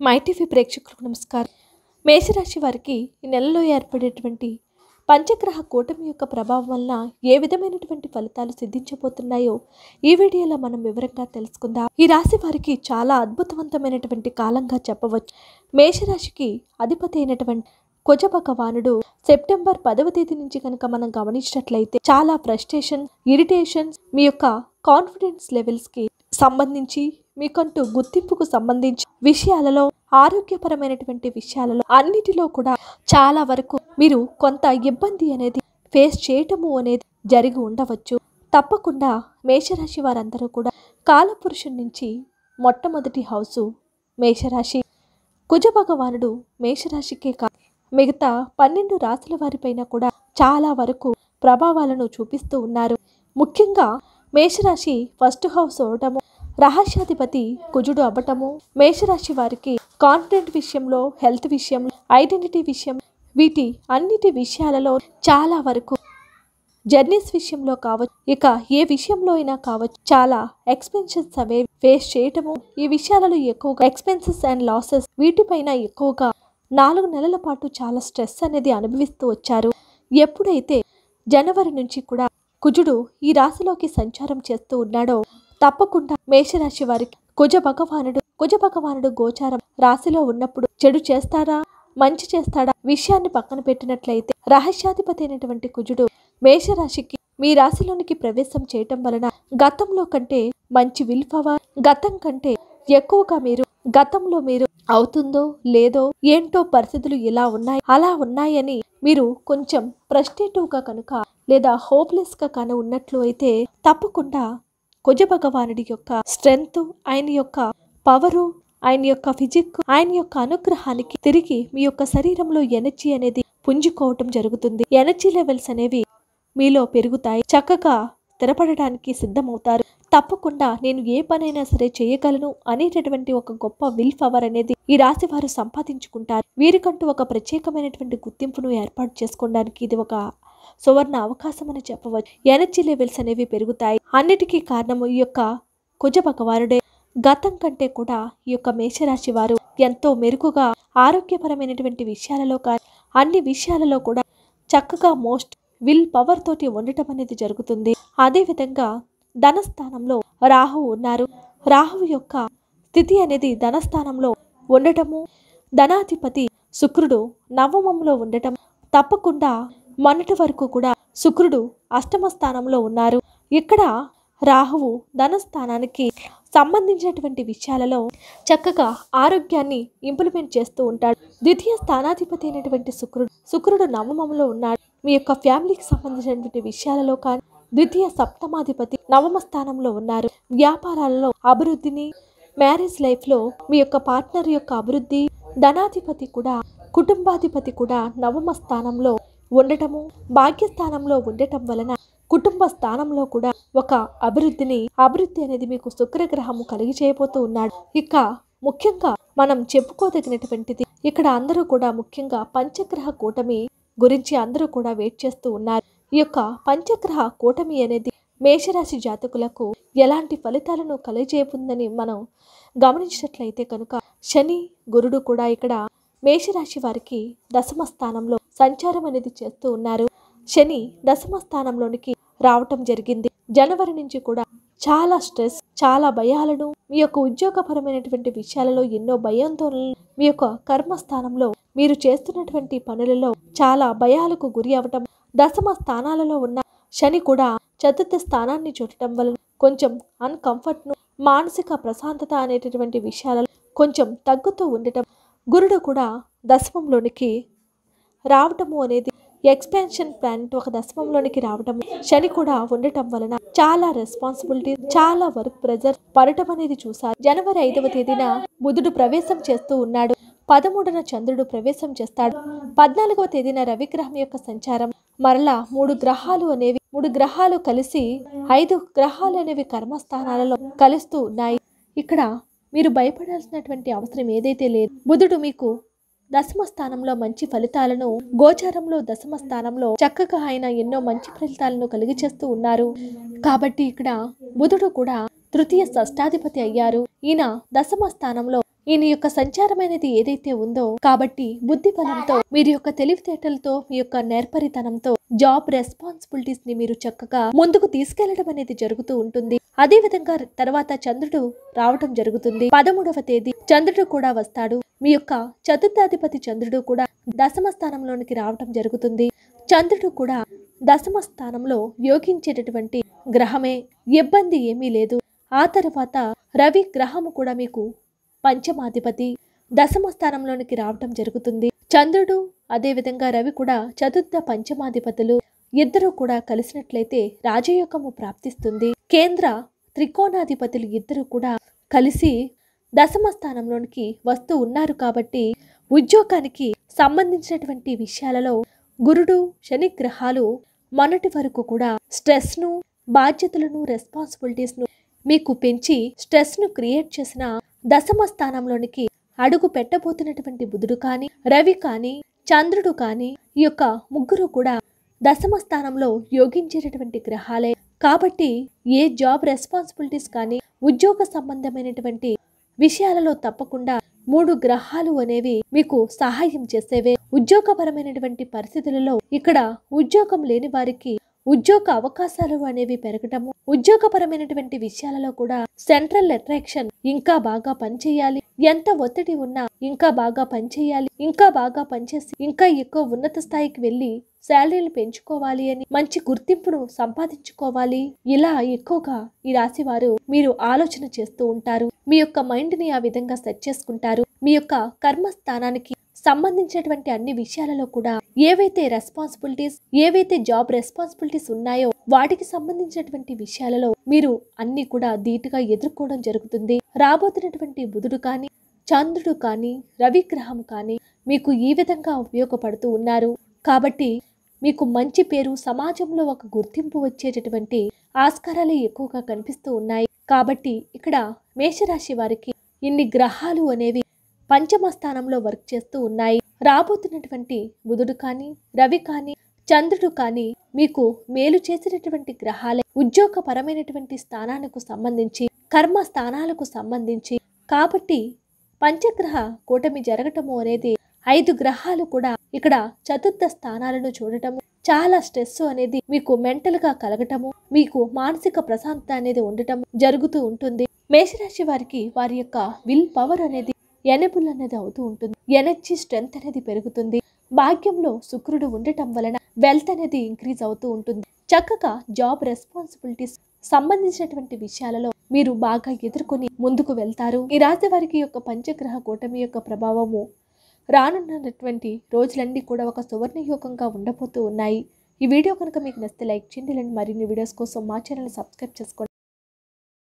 my TV ప్రేక్షకులకు నమస్కారం మేషరాశి వారికి ఈ నెలలో ఏర్పడేటువంటి పంచగ్రహ కూటమి యొక్క ప్రభావం వల్ల ఏ విధమైనటువంటి ఫలితాలు సిద్ధించబోతున్నాయో ఈ వీడియోలో మనం వివరంగా తెలుసుకుందాం ఈ రాశి వారికి చాలా అద్భుతవంతమైనటువంటి కాలంగా చెప్పవచ్చు మేషరాశికి అధిపతి అయినటువంటి కుజ భగవానుడు సెప్టెంబర్ పదవ తేదీ నుంచి కనుక మనం గమనించినట్లయితే చాలా ఫ్రస్ట్రేషన్ ఇరిటేషన్స్ మీ యొక్క కాన్ఫిడెన్స్ లెవెల్స్ కి సంబంధించి మీకంటూ గుర్తింపుకు సంబంధించి విషయాలలో ఆరోగ్యపరమైనటువంటి విషయాలలో అన్నిటిలో కూడా చాలా వరకు మీరు కొంత ఇబ్బంది అనేది ఫేస్ చేయటము అనేది జరిగి ఉండవచ్చు తప్పకుండా మేషరాశి వారందరూ కూడా కాలపురుషుడి నుంచి మొట్టమొదటి హౌసు మేషరాశి కుజ భగవానుడు మేషరాశికే కాదు మిగతా పన్నెండు రాశుల వారిపైన కూడా చాలా వరకు ప్రభావాలను చూపిస్తూ ఉన్నారు ముఖ్యంగా మేషరాశి ఫస్ట్ హౌస్ అవటము రహస్యాధిపతి కుజుడు అవ్వటము మేషరాశి వారికి కాన్ఫిడెంట్ విషయంలో హెల్త్ విషయంలో ఐడెంటిటీ విషయం వీటి అన్నిటి విషయాలలో చాలా వరకు జర్నీస్ విషయంలో కావచ్చు ఇక ఏ విషయంలో అయినా కావచ్చు చాలా ఎక్స్పెన్సెస్ అవే ఫేస్ చేయటము ఈ విషయాలలో ఎక్కువగా ఎక్స్పెన్సెస్ అండ్ లాసెస్ వీటిపైన ఎక్కువగా నాలుగు నెలల పాటు చాలా స్ట్రెస్ అనేది అనుభవిస్తూ వచ్చారు ఎప్పుడైతే జనవరి నుంచి కూడా కుజుడు ఈ రాశిలోకి సంచారం చేస్తూ ఉన్నాడో తప్పకుండా మేషరాశి వారికి కుజ భగవానుడు కుజ భగవానుడు గోచారం రాశిలో ఉన్నప్పుడు చెడు చేస్తాడా మంచి చేస్తాడా విషయాన్ని పక్కన పెట్టినట్లయితే రహస్యాధిపతి అయినటువంటి కుజుడు మేషరాశికి మీ రాశిలోనికి ప్రవేశం చేయటం వలన గతంలో కంటే మంచి విల్ పవర్ గతం కంటే ఎక్కువగా మీరు గతంలో మీరు అవుతుందో లేదో ఏంటో పరిస్థితులు ఇలా ఉన్నాయి అలా ఉన్నాయని మీరు కొంచెం ఫ్రస్ట్రేటివ్ గా కనుక లేదా హోప్లెస్ గా కను ఉన్నట్లు అయితే తప్పకుండా కుజ భగవానుడి యొక్క స్ట్రెంగ్త్ ఆయన యొక్క పవరు ఆయన యొక్క ఫిజిక్ ఆయన యొక్క అనుగ్రహానికి తిరిగి మీ యొక్క శరీరంలో ఎనర్జీ అనేది పుంజుకోవటం జరుగుతుంది ఎనర్జీ లెవెల్స్ అనేవి మీలో పెరుగుతాయి చక్కగా స్థిరపడడానికి సిద్ధమవుతారు తప్పకుండా నేను ఏ పనైనా సరే చేయగలను అనేటటువంటి ఒక గొప్ప విల్ పవర్ అనేది ఈ రాశి వారు సంపాదించుకుంటారు వీరికంటూ ఒక ప్రత్యేకమైనటువంటి గుర్తింపును ఏర్పాటు చేసుకోవడానికి ఇది ఒక సువర్ణ అవకాశం అని చెప్పవచ్చు ఎనర్జీ లెవెల్స్ అనేవి పెరుగుతాయి అన్నిటికీ కారణము ఈ యొక్క కుజ భగవానుడే గతం కంటే కూడా ఈ యొక్క మేషరాశి వారు ఎంతో మెరుగుగా ఆరోగ్యపరమైనటువంటి విషయాలలో కానీ అన్ని విషయాలలో కూడా చక్కగా మోస్ట్ విల్ పవర్ తోటి ఉండటం అనేది జరుగుతుంది అదేవిధంగా ధనస్థానంలో రాహు ఉన్నారు రాహు యొక్క స్థితి అనేది ధనస్థానంలో ఉండటము ధనాధిపతి శుక్రుడు నవమంలో ఉండటం తప్పకుండా మొన్నటి వరకు కూడా శుక్రుడు అష్టమ స్థానంలో ఉన్నారు ఇక్కడ రాహువు ధనస్థానానికి సంబంధించినటువంటి విషయాలలో చక్కగా ఆరోగ్యాన్ని ఇంప్లిమెంట్ చేస్తూ ఉంటాడు ద్వితీయ స్థానాధిపతి అయినటువంటి శుక్రుడు శుక్రుడు నవమంలో ఉన్నాడు మీ యొక్క ఫ్యామిలీకి సంబంధించినటువంటి విషయాలలో కానీ ద్వితీయ సప్తమాధిపతి నవమ స్థానంలో ఉన్నారు వ్యాపారాలలో అభివృద్ధిని మ్యారేజ్ లైఫ్లో మీ యొక్క పార్ట్నర్ యొక్క అభివృద్ధి ధనాధిపతి కూడా కుటుంబాధిపతి కూడా నవమ స్థానంలో ఉండటము భాగ్యస్థానంలో ఉండటం వలన కుటుంబ స్థానంలో కూడా ఒక అభివృద్ధిని అభివృద్ధి అనేది మీకు శుక్రగ్రహము కలిగి చేయబోతూ ఉన్నాడు ఇక ముఖ్యంగా మనం చెప్పుకోదగినటువంటిది ఇక్కడ అందరూ కూడా ముఖ్యంగా పంచగ్రహ కూటమి గురించి అందరూ కూడా వెయిట్ చేస్తూ ఉన్నారు ఈ యొక్క పంచగ్రహ కూటమి అనేది మేషరాశి జాతకులకు ఎలాంటి ఫలితాలను కలిగజేయబోతుందని మనం గమనించినట్లయితే కనుక శని గురుడు కూడా ఇక్కడ మేషరాశి వారికి దశమ స్థానంలో సంచారం అనేది చేస్తూ ఉన్నారు శని దశమ స్థానంలోనికి రావటం జరిగింది జనవరి నుంచి కూడా చాలా స్ట్రెస్ చాలా భయాలను మీ యొక్క ఉద్యోగపరమైనటువంటి విషయాలలో ఎన్నో భయంతో మీ యొక్క కర్మస్థానంలో మీరు చేస్తున్నటువంటి పనులలో చాలా భయాలకు గురి అవటం దశమ స్థానాలలో ఉన్న శని కూడా చతుర్థ స్థానాన్ని చూడటం వలన కొంచెం అన్కంఫర్ట్ ను మానసిక ప్రశాంతత అనేటటువంటి విషయాలలో కొంచెం తగ్గుతూ ఉండటం గురుడు కూడా దశమంలోనికి రావటము అనేది ఎక్స్పాన్షన్ ప్లాన్ ఒక దశమంలోనికి రావటం శని కూడా ఉండటం వలన చాలా రెస్పాన్సిబిలిటీ చాలా వర్క్ ప్రెజర్ పడటం అనేది చూశారు జనవరి ఐదవ తేదీన బుధుడు ప్రవేశం చేస్తూ ఉన్నాడు పదమూడున చంద్రుడు ప్రవేశం చేస్తాడు పద్నాలుగవ తేదీన రవిగ్రహం యొక్క సంచారం మరలా మూడు గ్రహాలు అనేవి మూడు గ్రహాలు కలిసి ఐదు గ్రహాలు అనేవి కర్మస్థానాలలో కలుస్తూ ఉన్నాయి ఇక్కడ మీరు భయపడాల్సినటువంటి అవసరం ఏదైతే లేదు బుధుడు మీకు దశమ స్థానంలో మంచి ఫలితాలను గోచారంలో దశమ స్థానంలో చక్కగా ఆయన ఎన్నో మంచి ఫలితాలను కలిగి చేస్తూ ఉన్నారు కాబట్టి ఇక్కడ బుధుడు కూడా తృతీయ షష్టాధిపతి అయ్యారు ఈయన దశమ స్థానంలో ఈయన యొక్క సంచారం అనేది ఏదైతే ఉందో కాబట్టి బుద్ధి బలంతో మీరు యొక్క తెలివితేటలతో మీ యొక్క నేర్పరితనంతో జాబ్ రెస్పాన్సిబిలిటీస్ ని మీరు చక్కగా ముందుకు తీసుకెళ్లడం అనేది జరుగుతూ ఉంటుంది అదే విధంగా తర్వాత చంద్రుడు రావటం జరుగుతుంది పదమూడవ తేదీ చంద్రుడు కూడా వస్తాడు మీ యొక్క చతుర్థాధిపతి చంద్రుడు కూడా దశమ స్థానంలోనికి రావటం జరుగుతుంది చంద్రుడు కూడా దశమ స్థానంలో యోగించేటటువంటి గ్రహమే ఇబ్బంది ఏమీ లేదు ఆ తర్వాత రవి గ్రహము కూడా మీకు పంచమాధిపతి దశమ స్థానంలోనికి రావటం జరుగుతుంది చంద్రుడు అదే విధంగా రవి కూడా చతుర్థ పంచమాధిపతులు ఇద్దరు కూడా కలిసినట్లయితే రాజయోగము ప్రాప్తిస్తుంది కేంద్ర త్రికోణాధిపతులు ఇద్దరు కూడా కలిసి దశమ స్థానంలోనికి వస్తూ ఉన్నారు కాబట్టి ఉద్యోగానికి సంబంధించినటువంటి విషయాలలో గురుడు శని గ్రహాలు మొన్నటి వరకు కూడా స్ట్రెస్ ను బాధ్యతలను రెస్పాన్సిబిలిటీస్ ను మీకు పెంచి స్ట్రెస్ ను క్రియేట్ చేసిన దశమ స్థానంలోనికి అడుగు పెట్టబోతున్నటువంటి బుధుడు కానీ రవి కానీ చంద్రుడు కానీ ఈ యొక్క ముగ్గురు కూడా దశమ స్థానంలో యోగించేటటువంటి గ్రహాలే కాబట్టి ఏ జాబ్ రెస్పాన్సిబిలిటీస్ కానీ ఉద్యోగ సంబంధమైనటువంటి విషయాలలో తప్పకుండా మూడు గ్రహాలు అనేవి మీకు సహాయం చేసేవే ఉద్యోగపరమైనటువంటి పరిస్థితులలో ఇక్కడ ఉద్యోగం లేని వారికి ఉద్యోగ అవకాశాలు అనేవి పెరగటము ఉద్యోగపరమైనటువంటి విషయాలలో కూడా సెంట్రల్ అట్రాక్షన్ ఇంకా బాగా పనిచేయాలి ఎంత ఒత్తిడి ఉన్నా ఇంకా బాగా పనిచేయాలి ఇంకా బాగా పనిచేసి ఇంకా ఎక్కువ ఉన్నత స్థాయికి వెళ్ళి శాలరీలు పెంచుకోవాలి అని మంచి గుర్తింపును సంపాదించుకోవాలి ఇలా ఎక్కువగా ఈ రాశి వారు మీరు ఆలోచన చేస్తూ ఉంటారు మీ యొక్క మైండ్ ని ఆ విధంగా సెట్ చేసుకుంటారు మీ యొక్క కర్మ స్థానానికి సంబంధించినటువంటి అన్ని విషయాలలో కూడా ఏవైతే రెస్పాన్సిబిలిటీస్ ఏవైతే జాబ్ రెస్పాన్సిబిలిటీస్ ఉన్నాయో వాటికి సంబంధించినటువంటి విషయాలలో మీరు అన్ని కూడా ధీటుగా ఎదుర్కోవడం జరుగుతుంది రాబోతున్నటువంటి బుధుడు కానీ చంద్రుడు కానీ రవిగ్రహం కానీ మీకు ఈ విధంగా ఉపయోగపడుతూ ఉన్నారు కాబట్టి మీకు మంచి పేరు సమాజంలో ఒక గుర్తింపు వచ్చేటటువంటి ఆస్కారాలు ఎక్కువగా కనిపిస్తూ ఉన్నాయి కాబట్టి ఇక్కడ మేషరాశి వారికి ఇన్ని గ్రహాలు అనేవి పంచమ స్థానంలో వర్క్ చేస్తూ ఉన్నాయి రాబోతున్నటువంటి బుధుడు కానీ రవి కానీ చంద్రుడు కానీ మీకు మేలు చేసినటువంటి గ్రహాలే ఉద్యోగపరమైనటువంటి స్థానాలకు సంబంధించి కర్మ స్థానాలకు సంబంధించి కాబట్టి పంచగ్రహ కూటమి జరగటము అనేది ఐదు గ్రహాలు కూడా ఇక్కడ చతుర్థ స్థానాలను చూడటము చాలా స్ట్రెస్ అనేది మీకు మెంటల్ గా కలగటము మీకు మానసిక ప్రశాంతత అనేది ఉండటం జరుగుతూ ఉంటుంది మేషరాశి వారికి వారి యొక్క విల్ పవర్ అనేది ఎనబుల్ అనేది అవుతూ ఉంటుంది ఎనర్జీ స్ట్రెంగ్త్ అనేది పెరుగుతుంది భాగ్యంలో శుక్రుడు ఉండటం వలన వెల్త్ అనేది ఇంక్రీజ్ అవుతూ ఉంటుంది చక్కగా జాబ్ రెస్పాన్సిబిలిటీస్ సంబంధించినటువంటి విషయాలలో మీరు బాగా ఎదుర్కొని ముందుకు వెళ్తారు ఈ రాశి వారికి యొక్క పంచగ్రహ కూటమి యొక్క ప్రభావము రానున్నటువంటి రోజులన్నీ కూడా ఒక సువర్ణయోగంగా ఉండబోతూ ఉన్నాయి ఈ వీడియో కనుక మీకు నచ్చితే లైక్ చేయండి ఇలాంటి మరిన్ని వీడియోస్ కోసం మా ఛానల్ సబ్స్క్రైబ్ చేసుకోండి